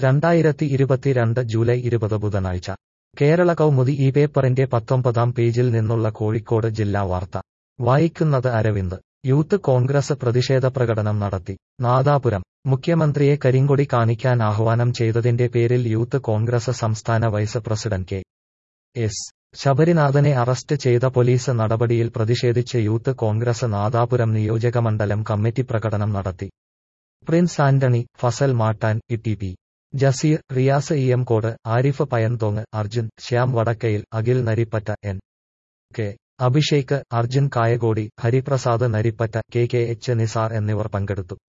രണ്ടായിരത്തി ഇരുപത്തിരണ്ട് ജൂലൈ ഇരുപത് ബുധനാഴ്ച കേരള കൗമുദി ഈ പേപ്പറിന്റെ പത്തൊമ്പതാം പേജിൽ നിന്നുള്ള കോഴിക്കോട് ജില്ലാ വാർത്ത വായിക്കുന്നത് അരവിന്ദ് യൂത്ത് കോൺഗ്രസ് പ്രതിഷേധ പ്രകടനം നടത്തി നാദാപുരം മുഖ്യമന്ത്രിയെ കരിങ്കൊടി കാണിക്കാൻ ആഹ്വാനം ചെയ്തതിന്റെ പേരിൽ യൂത്ത് കോൺഗ്രസ് സംസ്ഥാന വൈസ് പ്രസിഡന്റ് കെ എസ് ശബരിനാഥനെ അറസ്റ്റ് ചെയ്ത പോലീസ് നടപടിയിൽ പ്രതിഷേധിച്ച് യൂത്ത് കോൺഗ്രസ് നാദാപുരം നിയോജകമണ്ഡലം കമ്മിറ്റി പ്രകടനം നടത്തി Prince Antony Fasal Mattan E P Jaseer Riyas E M Kode Arif Payanthong Arjun Shyam Vadakkayil Akhil Narippatta N K Abhishek Arjun Kayakodi Hariprasad Narippatta K K H Nisar എന്നിവർ പങ്കെടുത്തു